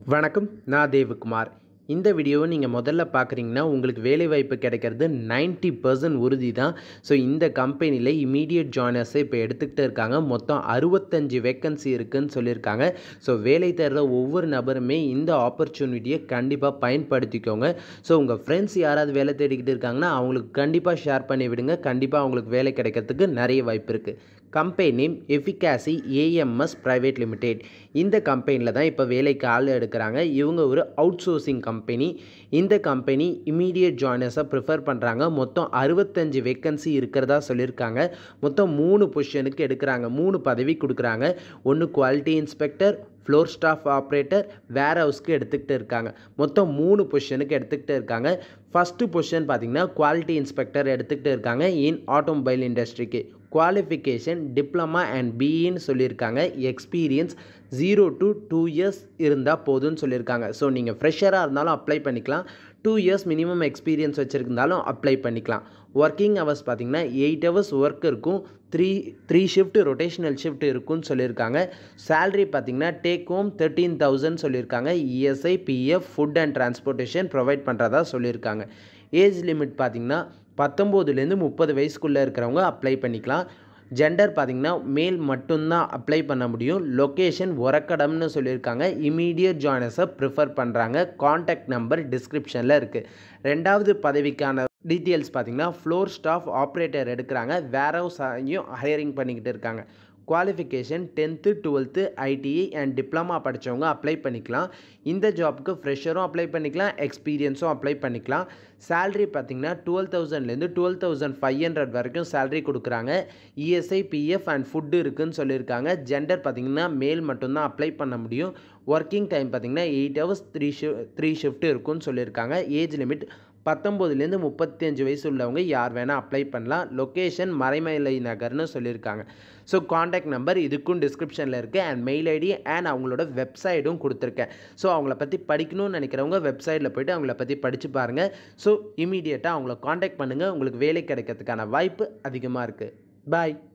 வணக்கம் நான் தேவகுமார் இந்த வீடியோவை நீங்கள் முதல்ல பார்க்குறீங்கன்னா உங்களுக்கு வேலைவாய்ப்பு கிடைக்கிறது 90% பர்சன்ட் உறுதி தான் ஸோ இந்த கம்பெனியில் இமீடியட் ஜாயினர்ஸை இப்போ எடுத்துக்கிட்டு இருக்காங்க மொத்தம் அறுபத்தஞ்சு வேக்கன்சி இருக்குன்னு சொல்லியிருக்காங்க ஸோ வேலை தேடுற ஒவ்வொரு நபருமே இந்த ஆப்பர்ச்சுனிட்டியை கண்டிப்பாக பயன்படுத்திக்கோங்க ஸோ உங்கள் ஃப்ரெண்ட்ஸ் யாராவது வேலை தேடிக்கிட்டு இருக்காங்கன்னா அவங்களுக்கு கண்டிப்பாக ஷேர் பண்ணி விடுங்க கண்டிப்பாக அவங்களுக்கு வேலை கிடைக்கிறதுக்கு நிறைய வாய்ப்பு இருக்குது company name efficacy AMS private limited இந்த கம்பெனியில் தான் இப்போ வேலைக்கு ஆள் எடுக்கிறாங்க இவங்க ஒரு அவுட் சோர்சிங் கம்பெனி இந்த கம்பெனி இமீடியட் ஜாயினர்ஸை ப்ரிஃபர் பண்ணுறாங்க மொத்தம் அறுபத்தஞ்சு வேக்கன்சி இருக்கிறதா சொல்லியிருக்காங்க மொத்தம் மூணு பொசிஷனுக்கு எடுக்கிறாங்க மூணு பதவி கொடுக்குறாங்க ஒன்று quality inspector floor staff operator வேர் ஹவுஸ்க்கு எடுத்துக்கிட்டு இருக்காங்க மொத்தம் மூணு பொசிஷனுக்கு எடுத்துக்கிட்டு இருக்காங்க ஃபஸ்ட்டு பொசிஷன் பார்த்தீங்கன்னா குவாலிட்டி இன்ஸ்பெக்டர் எடுத்துக்கிட்டு இருக்காங்க இன் ஆட்டோமொபைல் இண்டஸ்ட்ரிக்கு குவாலிஃபிகேஷன் டிப்ளமா அண்ட் பிஇன்னு சொல்லியிருக்காங்க experience zero to two years இருந்தால் போதும்னு சொல்லியிருக்காங்க ஸோ நீங்கள் ஃப்ரெஷராக இருந்தாலும் அப்ளை பண்ணிக்கலாம் டூ இயர்ஸ் மினிமம் எக்ஸ்பீரியன்ஸ் வச்சுருந்தாலும் அப்ளை பண்ணிக்கலாம் ஒர்க்கிங் ஹவர்ஸ் பார்த்தீங்கன்னா எயிட் ஹவர்ஸ் ஒர்க் இருக்கும் three three shift rotational shift இருக்குன்னு சொல்லியிருக்காங்க சேலரி பார்த்தீங்கன்னா டேக் ஹோம் தேர்ட்டீன் தௌசண்ட் சொல்லியிருக்காங்க ESI PF food and transportation provide பண்ணுறதா சொல்லியிருக்காங்க ஏஜ் லிமிட் பார்த்தீங்கன்னா பத்தொம்போதுலேருந்து முப்பது வயசுக்குள்ளே இருக்கிறவங்க அப்ளை பண்ணிக்கலாம் ஜெண்டர் பார்த்திங்கன்னா மேல் மட்டும்தான் அப்ளை பண்ண முடியும் லொக்கேஷன் உரக்கடம்னு சொல்லியிருக்காங்க இமீடியட் ஜாயினர்ஸை ப்ரிஃபர் பண்ணுறாங்க காண்டாக்ட் நம்பர் டிஸ்கிரிப்ஷனில் இருக்குது ரெண்டாவது பதவிக்கான டீட்டெயில்ஸ் பார்த்திங்கன்னா ஃப்ளோர் ஸ்டாஃப் ஆப்ரேட்டர் எடுக்கிறாங்க வேர் ஹவுஸையும் ஹையரிங் பண்ணிக்கிட்டு இருக்காங்க qualification tenth twelfth ITI and diploma படித்தவங்க அப்ளை பண்ணிக்கலாம் இந்த ஜாப்புக்கு ஃப்ரெஷரும் அப்ளை பண்ணிக்கலாம் எக்ஸ்பீரியன்ஸும் அப்ளை பண்ணிக்கலாம் சேல்ரி பார்த்திங்கன்னா டுவெல் தௌசண்ட்லேருந்து டுவெல் தௌசண்ட் ஃபைவ் ஹண்ட்ரட் வரைக்கும் சேல்ரி கொடுக்குறாங்க இஎஸ்ஐ பிஎஃப் அண்ட் ஃபுட்டு இருக்குதுன்னு சொல்லியிருக்காங்க ஜெண்டர் பார்த்திங்கன்னா மேல் மட்டும்தான் அப்ளை பண்ண முடியும் ஒர்க்கிங் டைம் பார்த்திங்கன்னா எயிட் ஹவர்ஸ் த்ரீ ஷி த்ரீ ஷிஃப்ட் இருக்குன்னு சொல்லியிருக்காங்க ஏஜ் லிமிட் பத்தொம்போதுலேருந்து முப்பத்தஞ்சு வயசு உள்ளவங்க யார் வேணால் அப்ளை பண்ணலாம் லொக்கேஷன் மறைமலை நகர்னு சொல்லியிருக்காங்க ஸோ காண்டாக்ட் நம்பர் இதுக்கும் டிஸ்கிரிப்ஷனில் இருக்குது அண்ட் மெயில் ஐடி அண்ட் அவங்களோட வெப்சைட்டும் கொடுத்துருக்கேன் ஸோ அவங்கள பற்றி படிக்கணும்னு நினைக்கிறவங்க வெப்சைட்டில் போய்ட்டு அவங்கள பற்றி படித்து பாருங்கள் ஸோ இமீடியட்டாக அவங்கள காண்டாக்ட் பண்ணுங்கள் உங்களுக்கு வேலை கிடைக்கிறதுக்கான வாய்ப்பு அதிகமாக இருக்குது பாய்